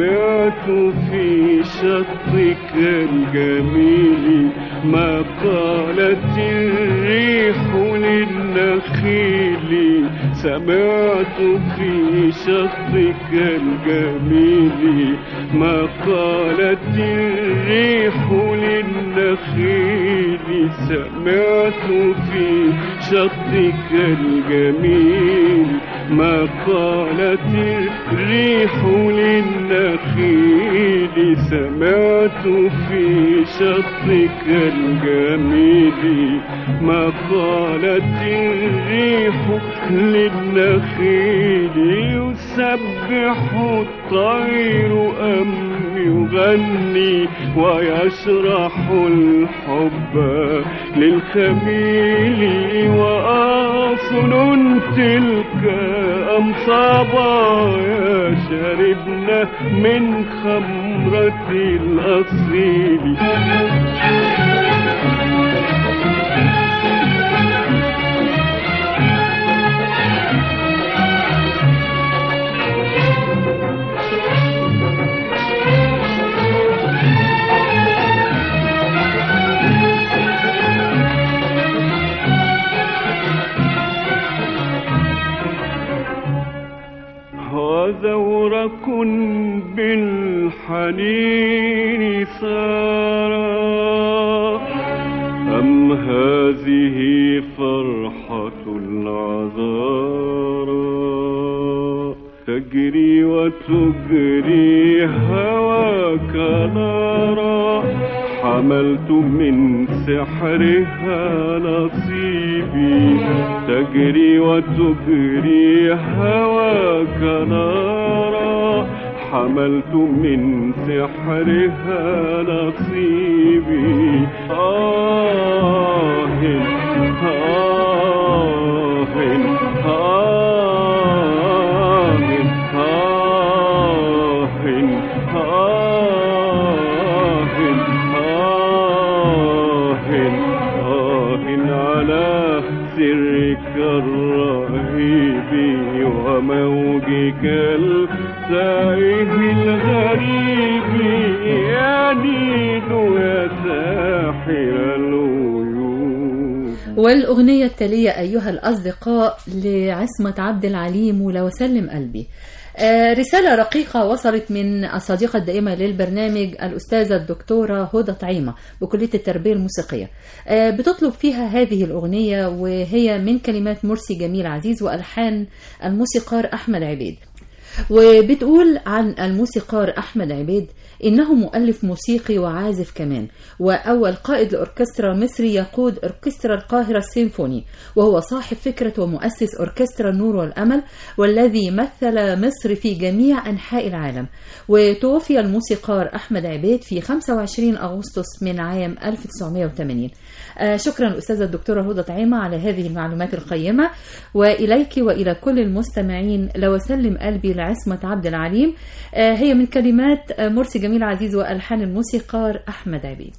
سمعت في شطك الجميل ما قالت الريح للنخيل سمعت في شطك الجميل ما قالت الريح للنخيل سمعت في شطك الجميل ما قالت الريح للنخيل سمعت في شطك الجميل ما قالت الريح للنخيل يسبح الطير أم يغني ويشرح الحب للخميل وأصل تلك أم صبايا شربنا من خمرة الأصيل وزورق بالحنين سارا أم هذه فرحة العذارى تجري وتجري هواك نارا حملت من سحرها نصيبي تجري وتجري هواك نارا حملت من سحرها نصيبي آه آه آه آه على سرك الرهيب وموجك السائه الغريب يا نيل يا ساحر الغيوب والأغنية التالية أيها الأصدقاء لعصمة عبد العليم ولو سلم قلبي آه، رسالة رقيقة وصلت من الصديقة الدائمة للبرنامج الأستاذة الدكتورة هدى طعيمة بكلية التربية الموسيقية آه، بتطلب فيها هذه الأغنية وهي من كلمات مرسي جميل عزيز وألحان الموسيقار أحمد عبيد وبتقول عن الموسيقار أحمد عبيد إنه مؤلف موسيقي وعازف كمان وأول قائد لأوركسترا مصري يقود أوركسترا القاهرة السيمفوني وهو صاحب فكرة ومؤسس أوركسترا النور والأمل والذي مثل مصر في جميع أنحاء العالم وتوفي الموسيقار أحمد عبيد في 25 أغسطس من عام 1980 آه، شكرا أستاذة الدكتورة هدى طعيمة على هذه المعلومات القيمة وإليك وإلى كل المستمعين لو سلم قلبي لعصمة عبد العليم آه، هي من كلمات آه، مرسي جميل عزيز وألحان الموسيقار أحمد عبيد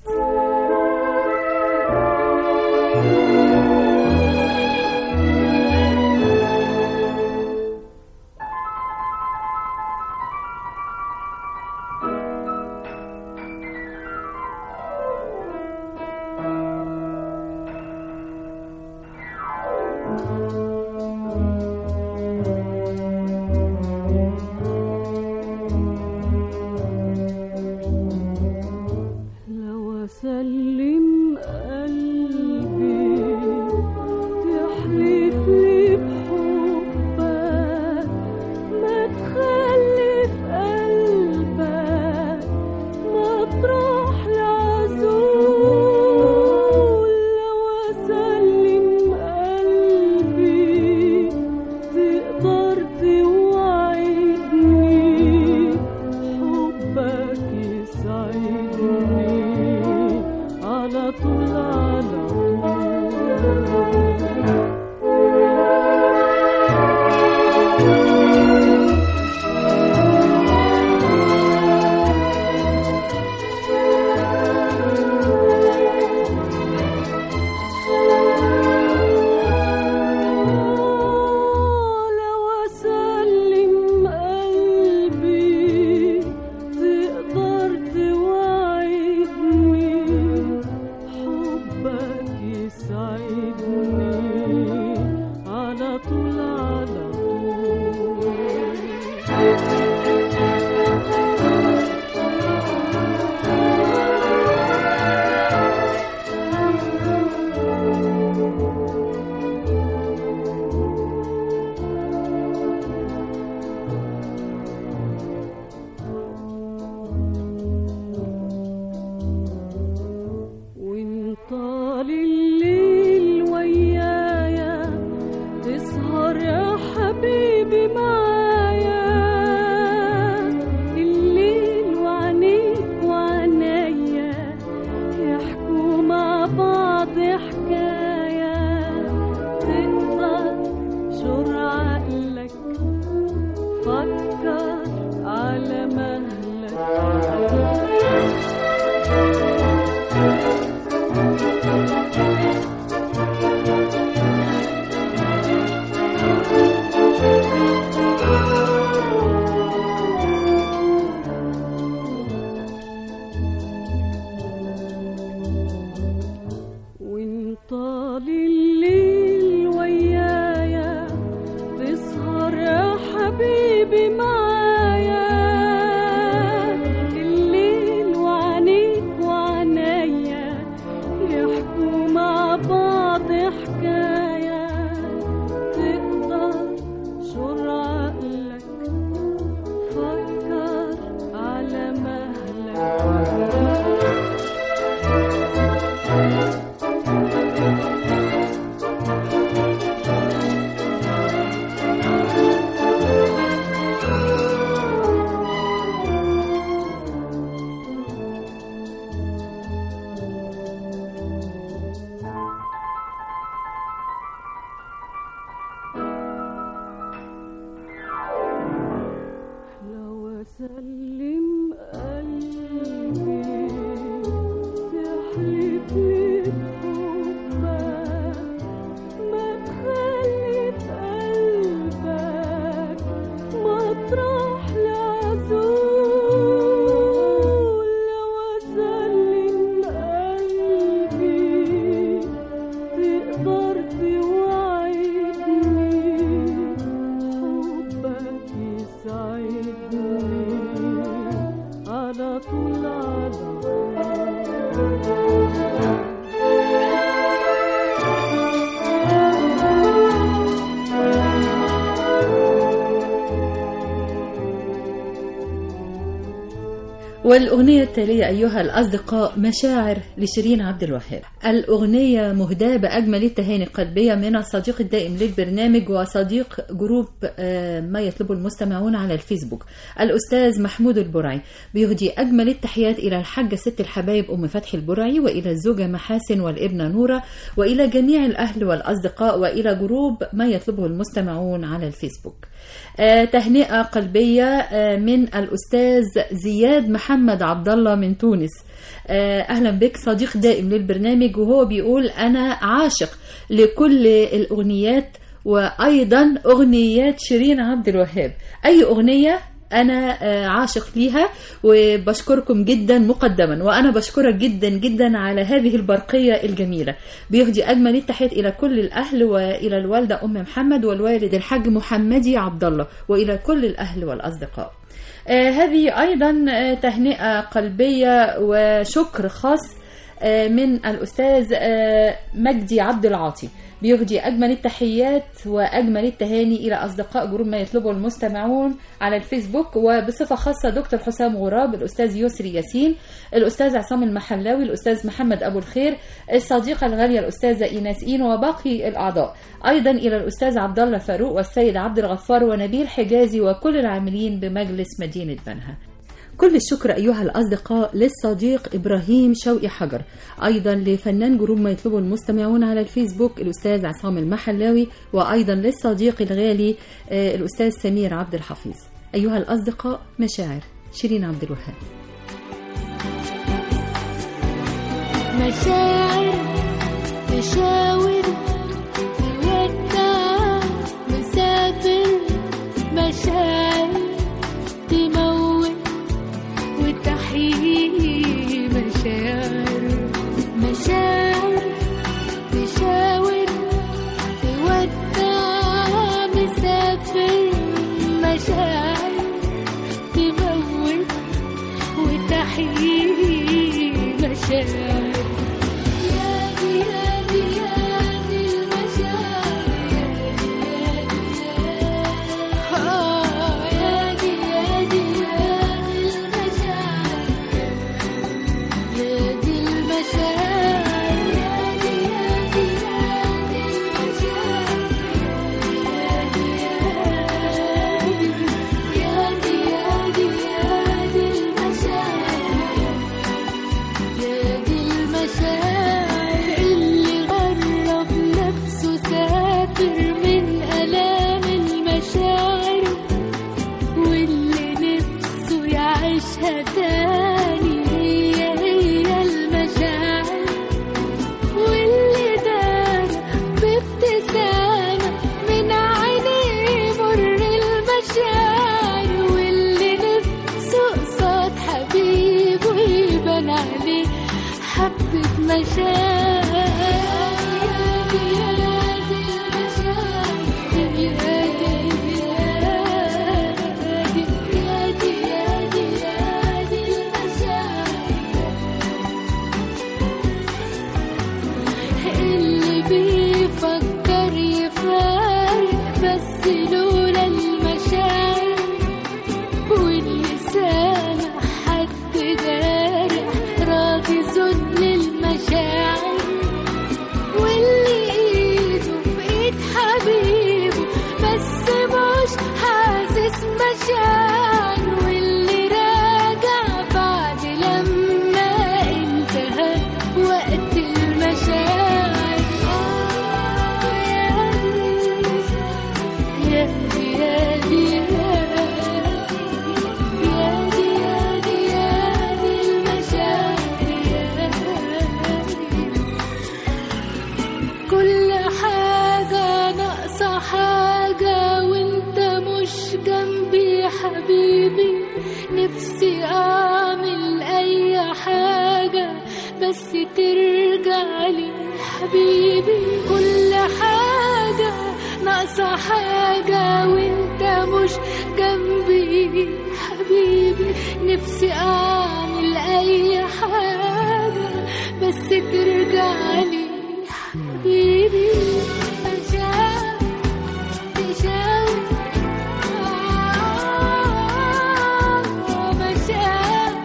لو سلم قلبي تحلفي بحبك ما تخلي في قلبك مطرح لعزول لو أسلم قلبي تقدر توعدني حبك يسعدني على طول على والأغنية التالية أيها الأصدقاء مشاعر لشيرين عبد الوهاب الأغنية مهداة بأجمل التهاني القلبية من الصديق الدائم للبرنامج وصديق جروب آه، ما يطلبه المستمعون على الفيسبوك الأستاذ محمود البرعي بيهدي أجمل التحيات إلى الحاجة ست الحبايب أم فتحي البرعي وإلى الزوجة محاسن والابنة نورة وإلى جميع الأهل والأصدقاء وإلى جروب ما يطلبه المستمعون على الفيسبوك آه، تهنئة قلبية آه، من الأستاذ زياد محمد عبد الله من تونس آه، أهلا بك صديق دائم للبرنامج وهو بيقول أنا عاشق لكل الأغنيات وأيضا أغنيات شيرين عبد الوهاب أي أغنية أنا آه، عاشق ليها وبشكركم جدا مقدما وأنا بشكرك جدا جدا على هذه البرقية الجميلة بيهدي أجمل التحيات إلى كل الأهل وإلى الوالدة أم محمد والوالد الحاج محمدي عبد الله وإلى كل الأهل والأصدقاء آه، هذه أيضا آه، تهنئة قلبية وشكر خاص آه، من الأستاذ آه، مجدي عبد العاطي بيهدي أجمل التحيات وأجمل التهاني إلى أصدقاء جروب ما يطلبه المستمعون على الفيسبوك وبصفة خاصة دكتور حسام غراب الأستاذ يسري ياسين الأستاذ عصام المحلاوي الأستاذ محمد أبو الخير الصديقة الغالية الأستاذة إيناس إين وباقي الأعضاء أيضا إلى الأستاذ عبد الله فاروق والسيد عبد الغفار ونبيل حجازي وكل العاملين بمجلس مدينة بنها كل الشكر أيها الأصدقاء للصديق إبراهيم شوقي حجر أيضا لفنان جروب ما يطلبه المستمعون على الفيسبوك الأستاذ عصام المحلاوي وأيضا للصديق الغالي آه، الأستاذ سمير عبد الحفيظ أيها الأصدقاء مشاعر شيرين عبد الوهاب مشاعر تشاور تودع مسافر مشاعر تموت وتحيي مشاعر مشاعر تشاور تودع مسافر مشاعر تموت وتحيي مشاعر يا دي يا دي يا دي المشاعر آه يا دي يا دي يا دي المشاعر يا دي المشاعر يا دي يا دي يا دي المشاعر يا دي يا دي يا دي المشاعر يا دي المشاعر اللي غرب نفسه سافر من آلام المشاعر واللي نفسه يعيشها تاني هي هي المشاعر واللي دار بابتسامة من عينيه مر المشاعر واللي نفسه قصاد حبيبه يبان عليه حبة مشاعر يا دي يا دي المشاعر يا دي يا دي يا دي يا دي يا دي المشاعر اللي بيفكر يفارق بس لولا المشاعر واللي سامع حد جارح راضي ذل المشاعر نفسي اعمل اي حاجة بس ترجع لي حبيبي كل حاجة ناقصة حاجة وانت مش جنبي حبيبي نفسي اعمل اي حاجة بس ترجع لي حبيبي مشاعر تشاور آه، مشاعر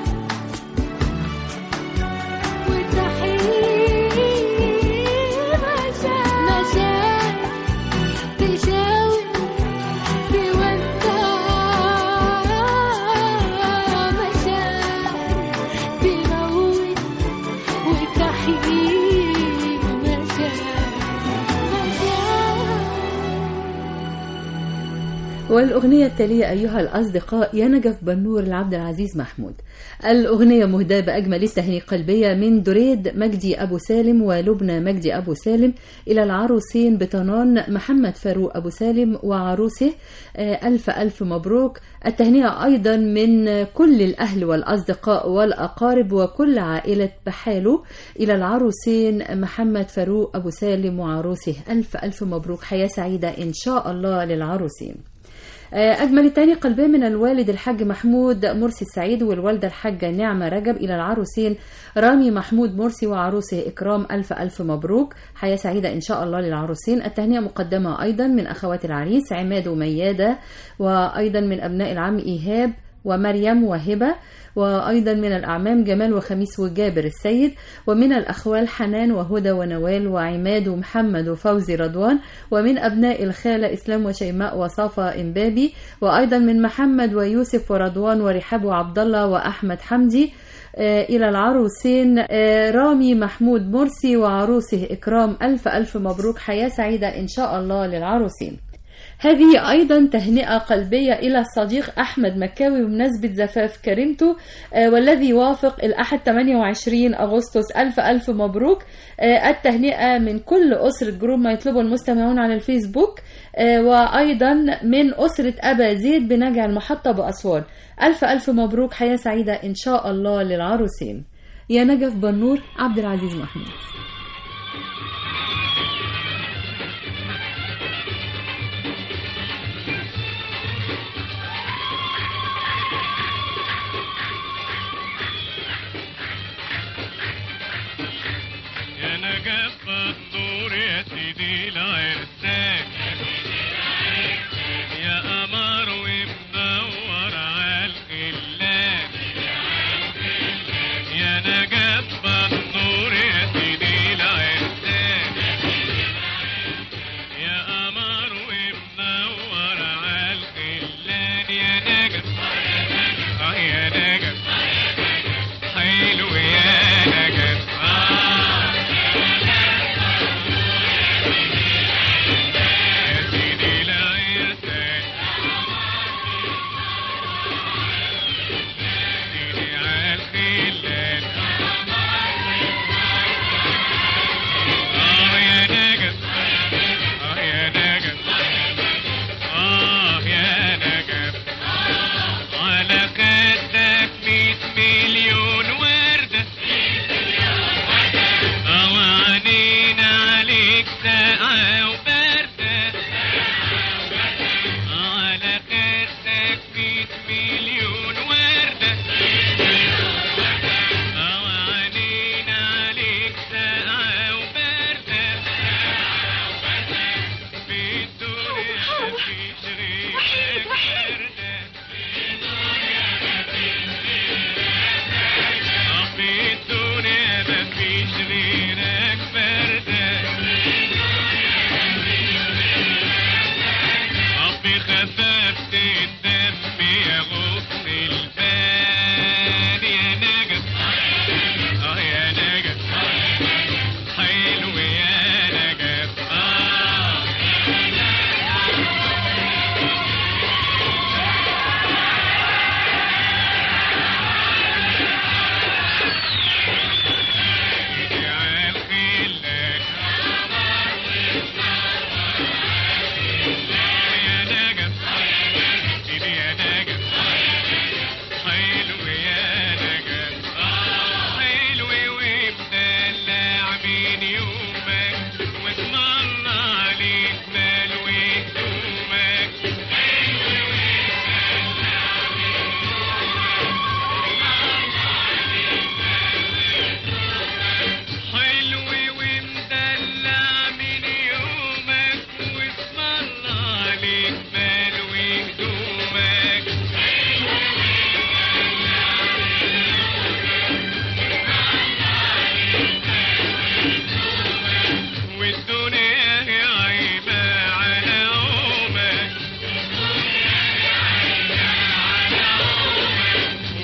وتحيي مشاعر مشاعر تشاور تودع مشاعر تموت وتحيي مشاعر مشاعر والأغنية التالية أيها الأصدقاء يا نجف بنور لعبد العزيز محمود الأغنية مهداة بأجمل التهنئة القلبية من دريد مجدي أبو سالم ولبنى مجدي أبو سالم إلى العروسين بطنان محمد فاروق أبو سالم وعروسه آه، ألف ألف مبروك التهنئة أيضا من كل الأهل والأصدقاء والأقارب وكل عائلة بحاله إلى العروسين محمد فاروق أبو سالم وعروسه ألف ألف مبروك حياة سعيدة إن شاء الله للعروسين أجمل التاني قلبية من الوالد الحاج محمود مرسي السعيد والوالدة الحاجة نعمة رجب إلى العروسين رامي محمود مرسي وعروسه إكرام ألف ألف مبروك حياة سعيدة إن شاء الله للعروسين التهنئة مقدمة أيضا من أخوات العريس عماد وميادة وأيضا من أبناء العم إيهاب ومريم وهبة وأيضا من الأعمام جمال وخميس وجابر السيد ومن الأخوال حنان وهدى ونوال وعماد ومحمد وفوزي رضوان ومن أبناء الخالة إسلام وشيماء وصافا إمبابي وأيضا من محمد ويوسف ورضوان ورحاب وعبد الله وأحمد حمدي آه، إلى العروسين آه، رامي محمود مرسي وعروسه إكرام ألف ألف مبروك حياة سعيدة إن شاء الله للعروسين هذه أيضا تهنئة قلبية إلى الصديق أحمد مكاوي بمناسبة زفاف كريمته آه، والذي يوافق الأحد 28 أغسطس ألف ألف مبروك آه، التهنئة من كل أسرة جروب ما يطلبه المستمعون على الفيسبوك آه، وأيضا من أسرة أبا زيد بنجع المحطة بأسوان ألف ألف مبروك حياة سعيدة إن شاء الله للعروسين يا نجف بنور عبد العزيز محمود يا نجف النور يا سيدي العرسان يا قمر ومنور عالخلان يا نجف النور يا سيدي العرسان يا قمر ومنور عالخلان يا نجف آه يا نجف حلو يا نجف آه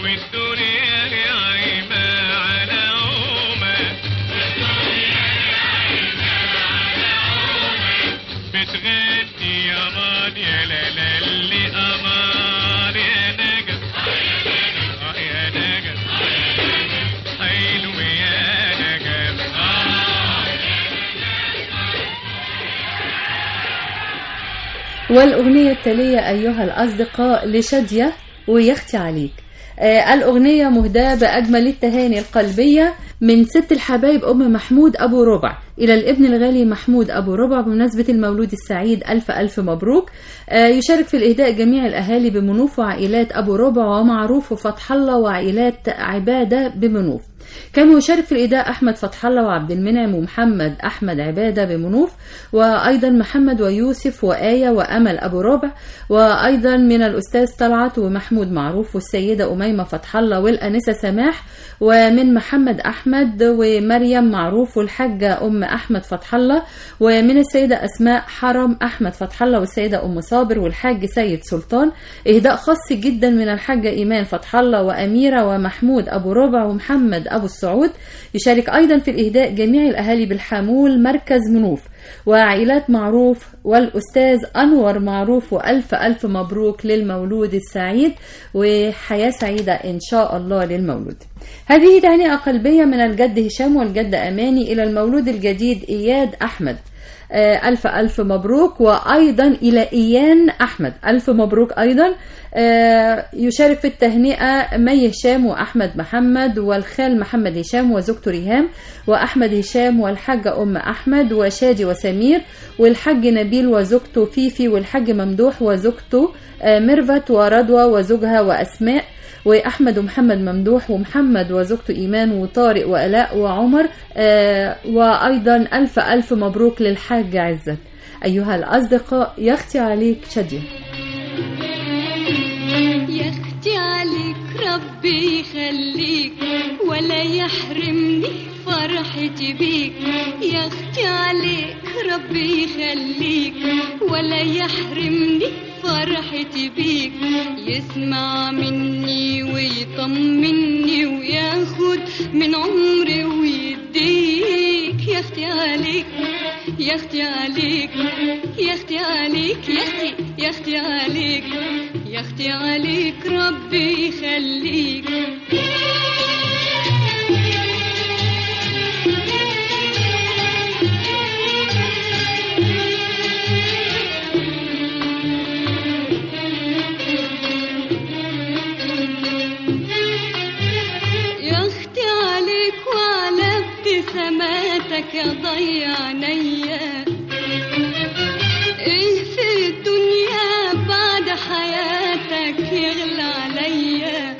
والدنيا هي عايمة على عومة بتغني يا مان يا لا لا اللي أمان يا نجم آه يا نجم حلو يا نجم آه والأغنية التالية أيها الأصدقاء لشادية ويختي عليك آه الأغنية مهداة بأجمل التهاني القلبية من ست الحبايب أم محمود أبو ربع إلى الابن الغالي محمود أبو ربع بمناسبة المولود السعيد ألف ألف مبروك آه يشارك في الإهداء جميع الأهالي بمنوف وعائلات أبو ربع ومعروف وفتح الله وعائلات عبادة بمنوف كما يشارك في الإداء أحمد فتح الله وعبد المنعم ومحمد أحمد عبادة بمنوف وأيضا محمد ويوسف وآية وأمل أبو ربع وأيضا من الأستاذ طلعت ومحمود معروف والسيدة أميمة فتح الله والأنسة سماح ومن محمد أحمد ومريم معروف والحاجة أم أحمد فتح الله ومن السيدة أسماء حرم أحمد فتح الله والسيدة أم صابر والحاج سيد سلطان إهداء خاص جدا من الحاجة إيمان فتح الله وأميرة ومحمود أبو ربع ومحمد أبو السعود يشارك أيضا في الإهداء جميع الأهالي بالحامول مركز منوف وعائلات معروف والأستاذ أنور معروف وألف ألف مبروك للمولود السعيد وحياة سعيدة إن شاء الله للمولود هذه تهنئة قلبية من الجد هشام والجد أماني إلى المولود الجديد إياد أحمد آه، ألف ألف مبروك وأيضا إلى إيان أحمد ألف مبروك أيضا آه، يشارك في التهنئة مي هشام وأحمد محمد والخال محمد هشام وزوجته ريهام وأحمد هشام والحاجة أم أحمد وشادي وسمير والحاج نبيل وزوجته فيفي والحاج ممدوح وزوجته آه، ميرفت ورضوى وزوجها وأسماء واحمد ومحمد ممدوح ومحمد وزوجته ايمان وطارق والاء وعمر آه وايضا الف الف مبروك للحاج عزت ايها الاصدقاء يختي عليك شاديه يا اختي عليك ربي يخليك ولا يحرمني فرحتي بيك يا اختي عليك ربي يخليك ولا يحرمني فرحتي بيك يسمع مني ويطمني وياخد من عمري ويديك يا اختي عليك يا اختي عليك يا اختي عليك يا اختي يا اختي عليك يا اختي عليك ربي يخليك يا اختي عليك وعلى ابتساماتك يا ضيع عينيا ايه في الدنيا بعد حياتك يغلى عليا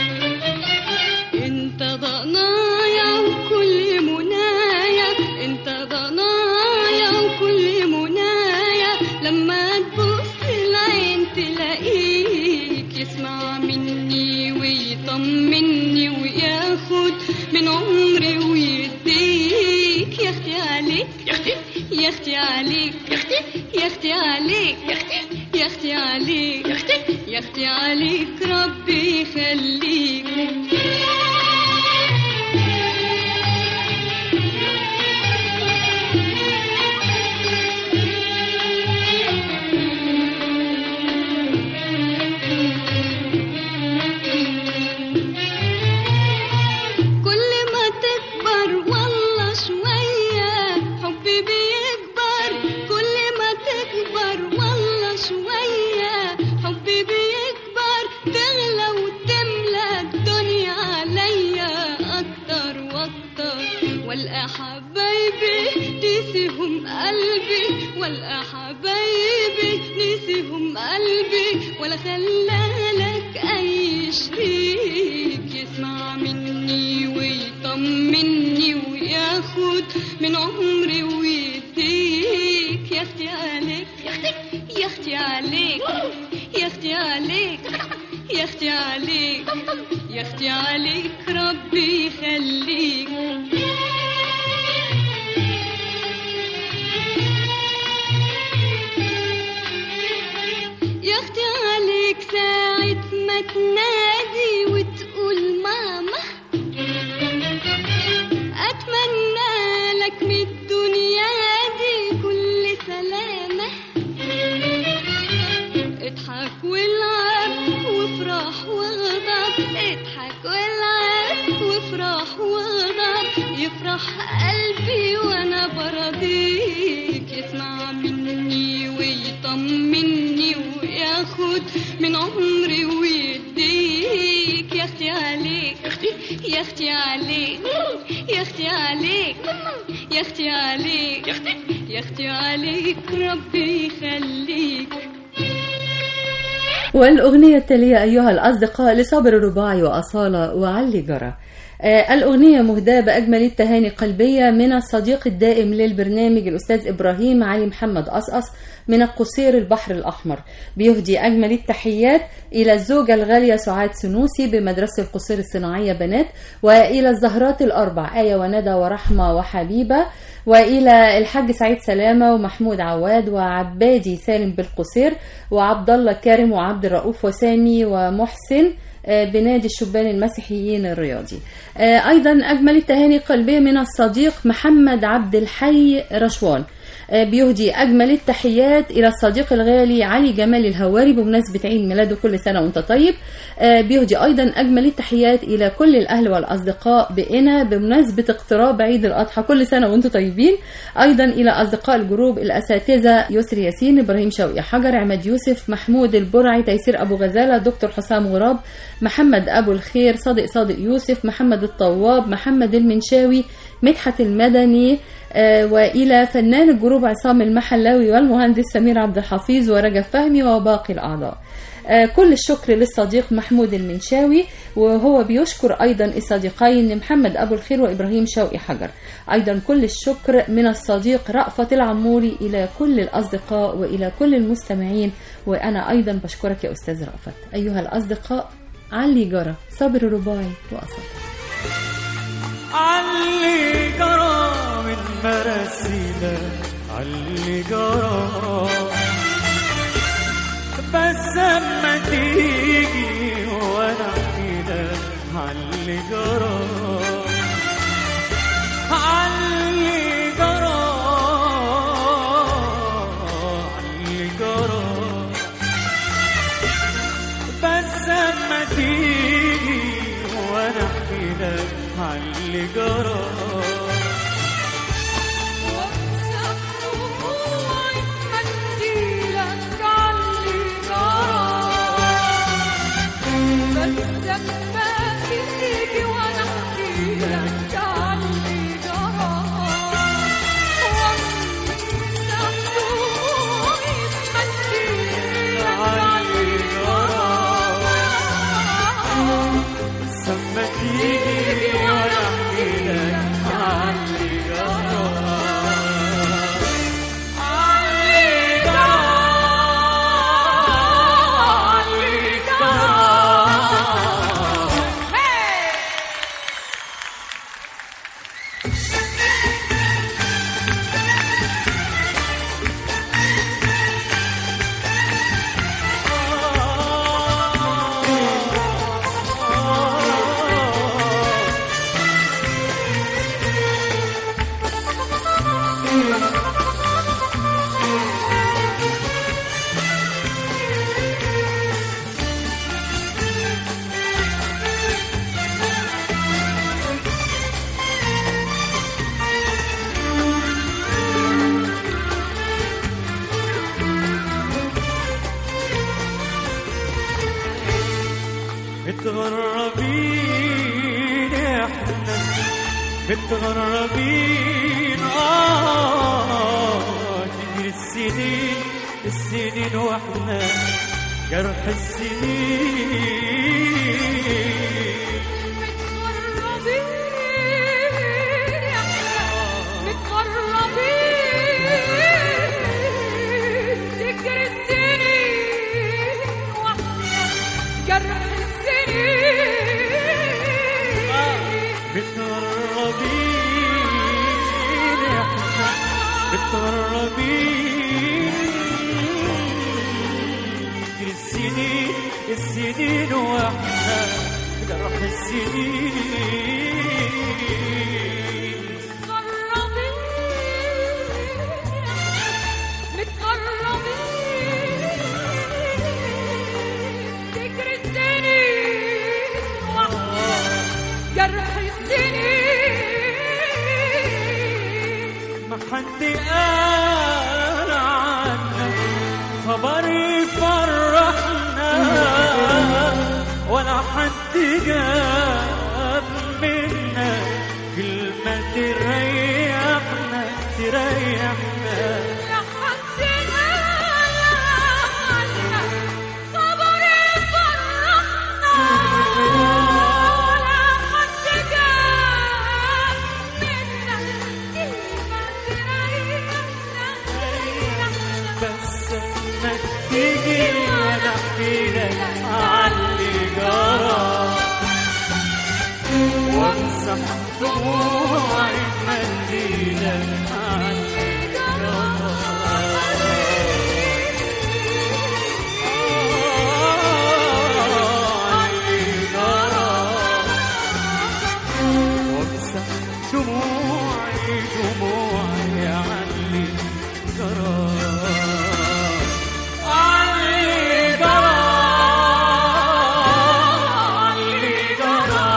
انت ضنايا وكل منايا انت ضنايا وكل منايا لما تبص العين تلاقيك يسمع مني ويطمني وياخد من عمري ويديك يا اختي عليك يا اختي يا اختي عليك يا اختي يا اختي عليك يا اختي يا اختي عليك يا اختي يا اختي عليك ربي يخليك كل ما تكبر والله شوية حبي بيكبر كل ما تكبر والله شوية حبي بيكبر تغلى وتملى الدنيا عليا أكتر وأكتر والقى حبايبي نسيهم قلبي والقى حبايبي نسيهم قلبي ولا خلالك أي شريك يسمع مني ويطمني وياخد من عمري ويديك يا اختي عليك يا اختي يا اختي عليك يا اختي عليك يا اختي عليك يا اختي عليك ربي يخليك يا اختي عليك ساعة ما تنادي وتقول والعب وافرح واغضب يفرح قلبي وانا برضيك يسمع مني ويطمني وياخد من عمري ويديك يا اختي عليك يا اختي عليك يا اختي عليك يا اختي عليك يا اختي عليك ربي يخليك والأغنية التالية أيها الأصدقاء لصابر الرباعي وأصالة وعلي جرى آه، الأغنية مهداة بأجمل التهاني قلبية من الصديق الدائم للبرنامج الأستاذ إبراهيم علي محمد أصأص من القصير البحر الأحمر بيهدي أجمل التحيات إلى الزوجة الغالية سعاد سنوسي بمدرسة القصير الصناعية بنات وإلى الزهرات الأربع آية وندى ورحمة وحبيبة وإلى الحاج سعيد سلامة ومحمود عواد وعبادي سالم بالقصير وعبد الله كارم وعبد الرؤوف وسامي ومحسن آه، بنادي الشبان المسيحيين الرياضي آه، أيضا أجمل التهاني القلبية من الصديق محمد عبد الحي رشوان آه، بيهدي أجمل التحيات إلى الصديق الغالي علي جمال الهواري بمناسبة عيد ميلاده كل سنة وأنت طيب آه، بيهدي أيضا أجمل التحيات إلى كل الأهل والأصدقاء بقنا بمناسبة اقتراب عيد الأضحى كل سنة وأنتم طيبين أيضا إلى أصدقاء الجروب الأساتذة يسري ياسين إبراهيم شوقي حجر عماد يوسف محمود البرعي تيسير أبو غزالة دكتور حسام غراب محمد أبو الخير صادق صادق يوسف محمد الطواب محمد المنشاوي مدحت المدني آه، والى فنان الجروب عصام المحلاوي والمهندس سمير عبد الحفيظ ورجب فهمي وباقي الاعضاء آه، كل الشكر للصديق محمود المنشاوي وهو بيشكر ايضا الصديقين محمد ابو الخير وابراهيم شوقي حجر ايضا كل الشكر من الصديق رأفت العموري الى كل الاصدقاء والى كل المستمعين وانا ايضا بشكرك يا استاذ رأفت ايها الاصدقاء علي جرى صابر الرباعي واصل علي جرى من مراسينا علي جرى بس اما تيجي وانا احكي لك علي جرى علي جرى علي جرى بس اما تيجي وانا احكي لك علي جرى سما تيجي وانا احكي لك علي جرى علي جرى علي جرى متغربين احنا متغربين اه تجري السنين السنين واحنا جرح السنين متغربين احنا متغربين تجري السنين السنين واحنا جرح السنين جاب منا كلمة تريحنا تريحنا يا حسنا يا حسنا صبر فرحنا ولا حد جاب منا كلمة تريحنا تريحنا بس انك تيجي انا احكي لك عن اللي جرى وامسح دموعي بمنديلك عن اللي وامسح دموعي دموعي عن اللي جرى عن اللي جرى عن اللي جرى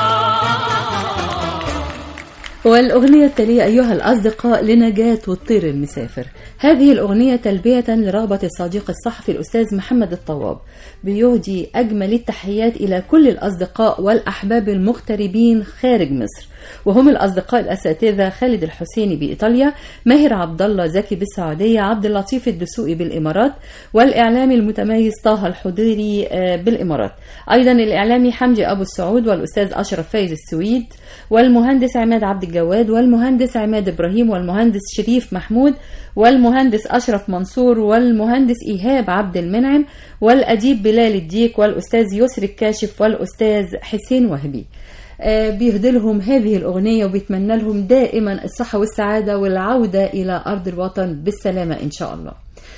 والأغنية التالية أيها الأصدقاء لنجاة والطير المسافر هذه الأغنية تلبية لرغبة الصديق الصحفي الأستاذ محمد الطواب بيهدي أجمل التحيات إلى كل الأصدقاء والأحباب المغتربين خارج مصر وهم الأصدقاء الأساتذة خالد الحسيني بإيطاليا ماهر عبد الله زكي بالسعودية عبد اللطيف الدسوقي بالإمارات والإعلامي المتميز طه الحضيري آه، بالإمارات أيضا الإعلامي حمدي أبو السعود والأستاذ أشرف فايز السويد والمهندس عماد عبد الجواد والمهندس عماد إبراهيم والمهندس شريف محمود والمهندس أشرف منصور والمهندس إيهاب عبد المنعم والأديب بلال الديك والأستاذ يسري الكاشف والأستاذ حسين وهبي آه، بيهدي لهم هذه الأغنية وبيتمنى لهم دائما الصحة والسعادة والعودة إلى أرض الوطن بالسلامة إن شاء الله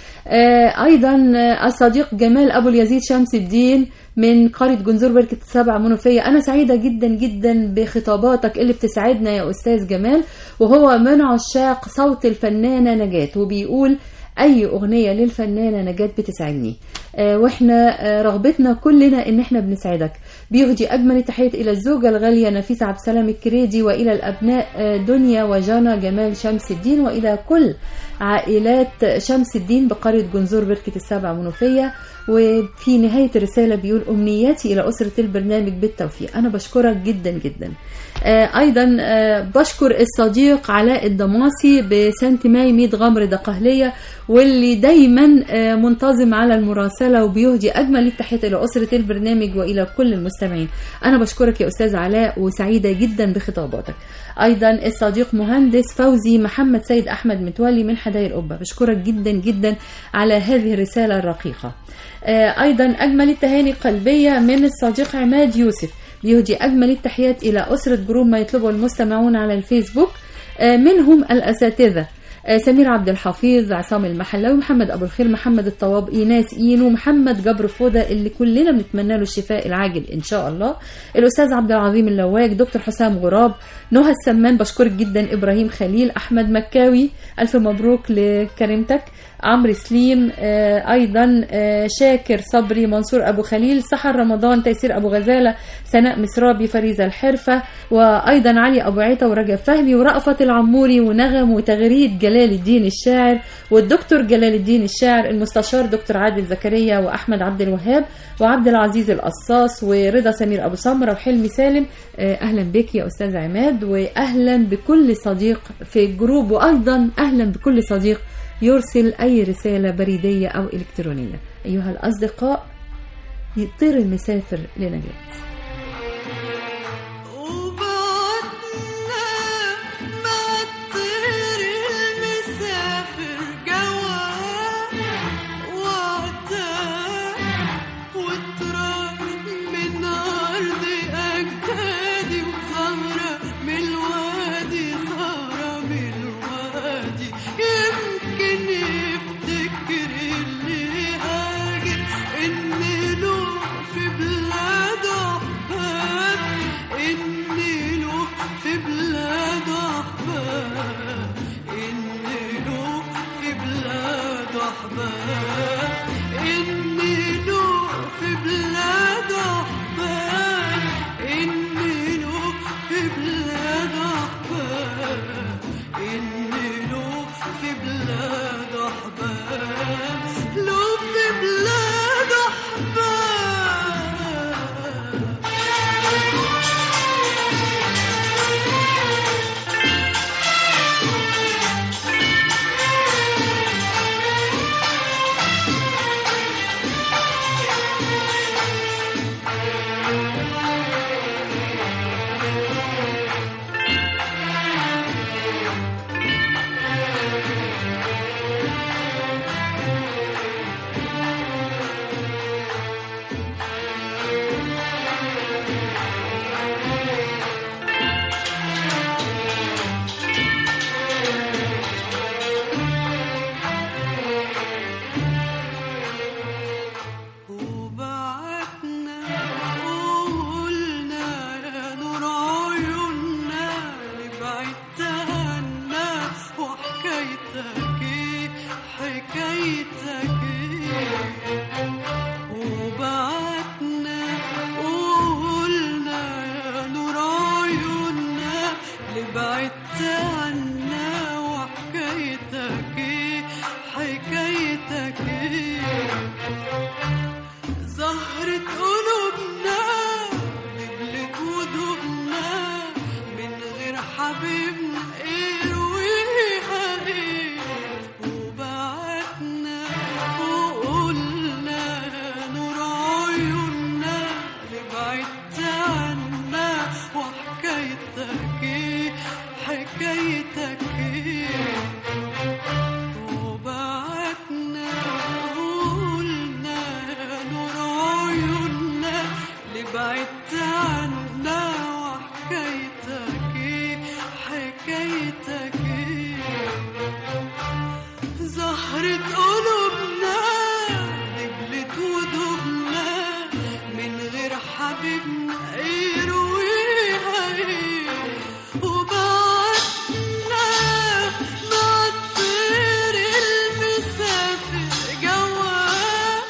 آه، أيضا آه، الصديق جمال أبو اليزيد شمس الدين من قرية جنزور بركة السبع منوفية أنا سعيدة جدا جدا بخطاباتك اللي بتسعدنا يا أستاذ جمال وهو من عشاق صوت الفنانة نجاة وبيقول أي أغنية للفنانة نجاة بتسعدني آه، واحنا آه، رغبتنا كلنا ان احنا بنسعدك بيهدي اجمل التحيات الى الزوجه الغاليه نفيسه عبد السلام الكريدي والى الابناء آه، دنيا وجانا جمال شمس الدين والى كل عائلات شمس الدين بقريه جنزور بركه السبع منوفيه وفي نهايه الرساله بيقول امنياتي الى اسره البرنامج بالتوفيق انا بشكرك جدا جدا آه، ايضا آه، بشكر الصديق علاء الدماسي بسانت ماي ميد غمر دقهليه واللي دايما آه، منتظم على المراسله وبيهدي اجمل التحيات الى اسره البرنامج والى كل المستمعين انا بشكرك يا استاذ علاء وسعيده جدا بخطاباتك ايضا الصديق مهندس فوزي محمد سيد احمد متولي من حدائق القبه بشكرك جدا جدا على هذه الرساله الرقيقه آه، ايضا اجمل التهاني قلبيه من الصديق عماد يوسف بيهدي اجمل التحيات الى اسره جروب ما يطلبه المستمعون على الفيسبوك آه، منهم الاساتذه آه، سمير عبد الحفيظ عصام المحلاوي محمد ابو الخير محمد الطواب ايناس اينو محمد جبر فوده اللي كلنا بنتمنى له الشفاء العاجل ان شاء الله الاستاذ عبد العظيم اللواج دكتور حسام غراب نهى السمان بشكرك جدا ابراهيم خليل احمد مكاوي الف مبروك لكريمتك عمرو سليم آه، ايضا آه، شاكر صبري منصور ابو خليل سحر رمضان تيسير ابو غزاله سناء مسرابي فريزه الحرفه وايضا علي ابو عيطه ورجب فهمي ورأفت العموري ونغم وتغريد جلال الدين الشاعر والدكتور جلال الدين الشاعر المستشار دكتور عادل زكريا واحمد عبد الوهاب وعبد العزيز القصاص ورضا سمير ابو سمره وحلمي سالم آه، اهلا بك يا استاذ عماد واهلا بكل صديق في الجروب وايضا اهلا بكل صديق يرسل أي رسالة بريدية أو إلكترونية أيها الأصدقاء يطير المسافر لنجاة وبعدنا مع الطير المسافر جواه وعداه وتراب من أرض أجدادي وثمرة من الوادي ثمرة من الوادي يمكن يفتكر اللي هاجر إن له في بلاده حبيبنا ارويها ايه وبعتنا وقلنا نور عيوننا لبعدت عنا وحكايتك ايه حكايتك ايه وبعتنا وقلنا نور عيوننا لبعدت عنا وحكايتك ايه حكايتك ايه زهرة قلوبنا دبلت ودوبنا من غير حبيبنا يرويها ايه وبعتنا بعطير المسافر جواه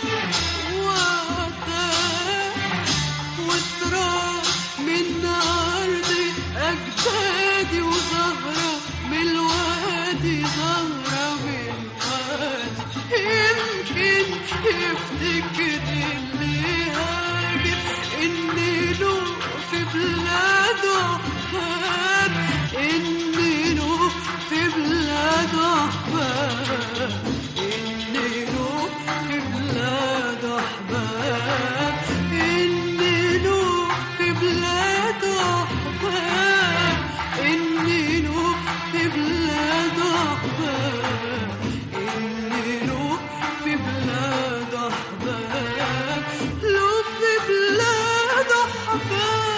وعداه وتراب من أرضي أجدادي وزهرة من الوادي زهرة من الوادي يمكن يفتكر اللي هاجر إني له في بلاده أحباب إني له في بلاده أحباب إني له في بلاده أحباب إني له في بلاده أحباب إني له في بلاده أحباب إني له في بلاده أحباب له في بلاده أحباب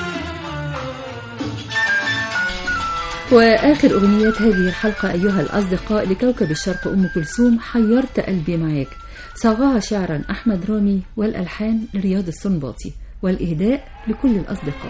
وآخر أغنيات هذه الحلقة أيها الأصدقاء لكوكب الشرق أم كلثوم حيرت قلبي معاك صاغها شعرا أحمد رامي والألحان لرياض السنباطي والإهداء لكل الأصدقاء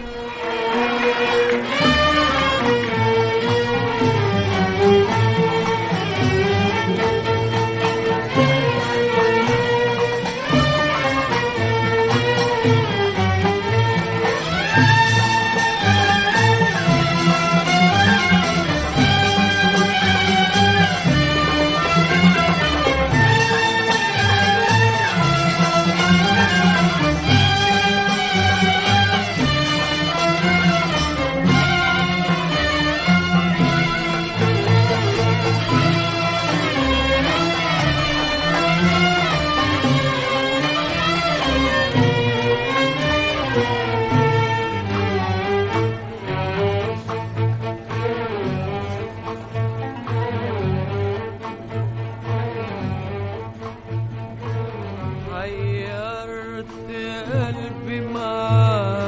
حيرت قلبي معاك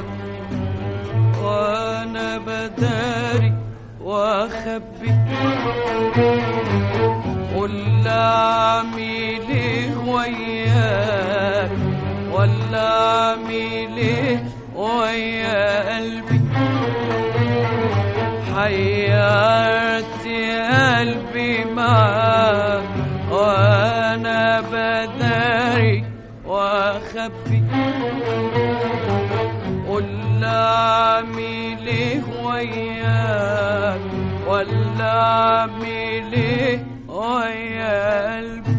وانا بداري واخبي قول اعمل ايه وياك ولا اعمل ايه ويا قلبي حيرت قلبي معاك وانا بداري واخبي قول اعمل ايه وياك ولا اعمل ايه ويا قلبي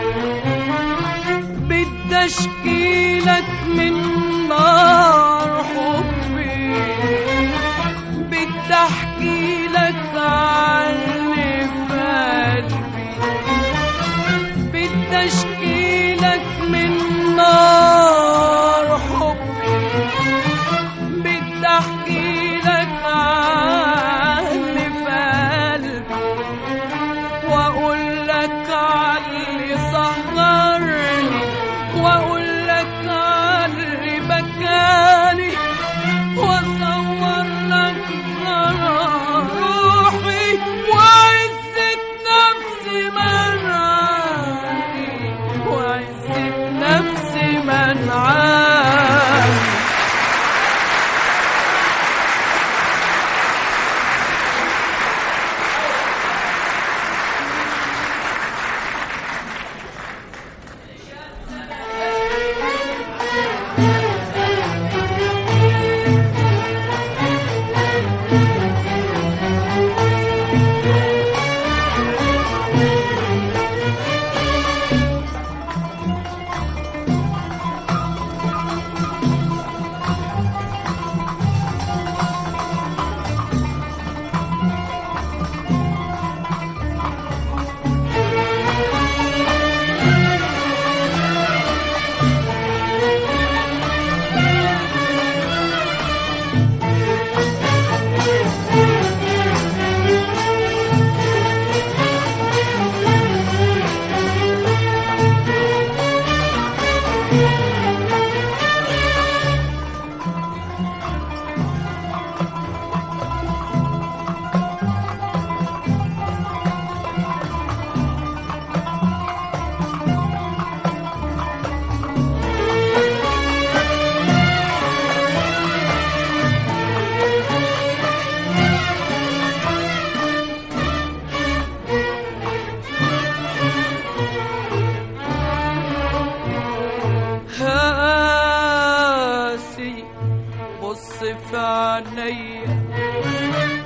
بدي اشكيلك من نار حبي بدي احكي لك عن اللي في قلبي بدي اشكي لك من نار حبي بدي احكي لك عن اللي في قلبي واقول لك عن اللي سهرني واقول لك عن اللي بكاني واصور لك غرام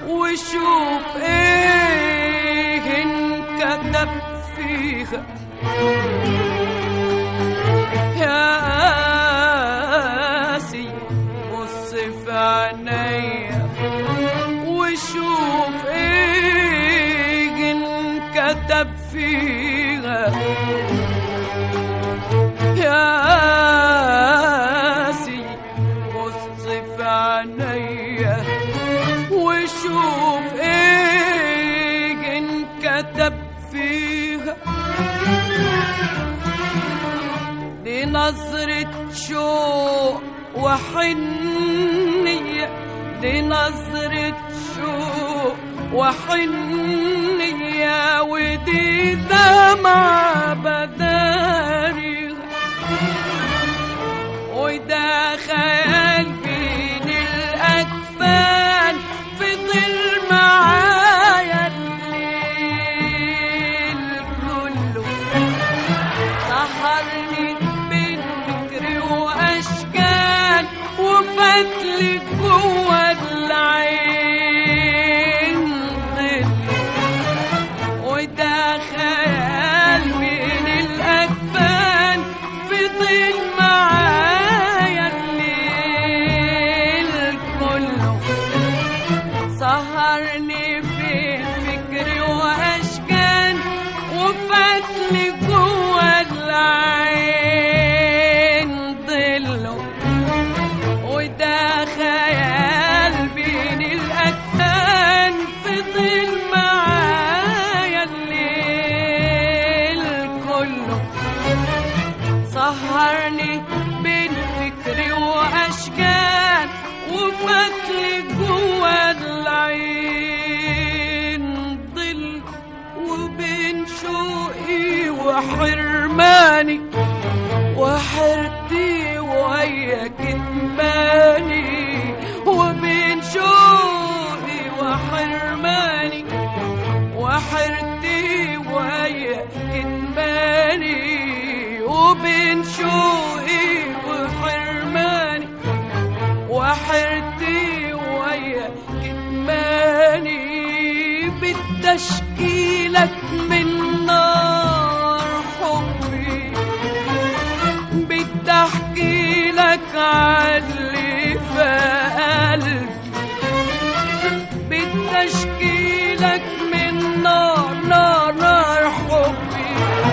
وشوف ايه انكتب فيها يا قاسي بص في عينيا وشوف ايه انكتب فيها يا قاسي بص في عينيا وشوف ايه انكتب فيها دي نظرة شوق وحنية دي نظرة شوق وحنية ودي دمعة بداري وده خيال بين الأكفان فضل معايا الليل كله سهرني بين فكري واشكال وفتلي جوه العين ظل وده خيال بين الاكفان فضل معايا الليل كله سهرني بين فكري واشكال وفتلي جوه العين ضله وده خيال بين الاكفان فضل معايا الليل كله سهرني بين فكري واشكال وفتلي جوه العين ظل وبين شوقي وحرماني وحرتي ويا كتماني وبين شوقي وحرماني وحرتي ويا كتماني وبين شوقي وحرماني وحرتي ويا كتماني بالتشكيلك من نار حبي بدي احكي لك عاللي في قلبي بدي اشكي لك من نار نار نار حبي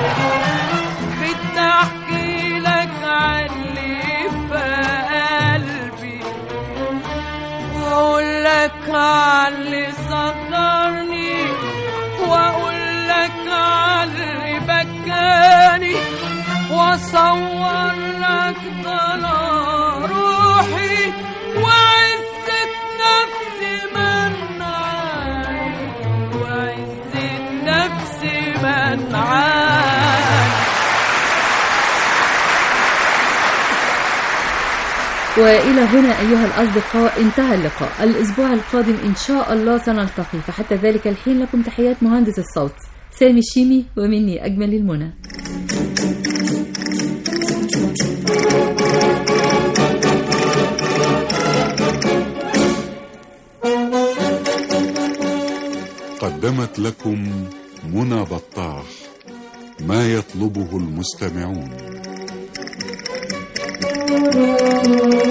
بدي احكي لك عاللي في قلبي واقول لك عاللي صغرني واقول لك عاللي بكاني واصور لك ضنا روحي وعزة نفسي منعاني وعزة نفسي منعاني وإلى هنا أيها الأصدقاء انتهى اللقاء الأسبوع القادم إن شاء الله سنلتقي فحتى ذلك الحين لكم تحيات مهندس الصوت سامي الشيمي ومني أجمل المنى قدمت لكم منى بطاح ما يطلبه المستمعون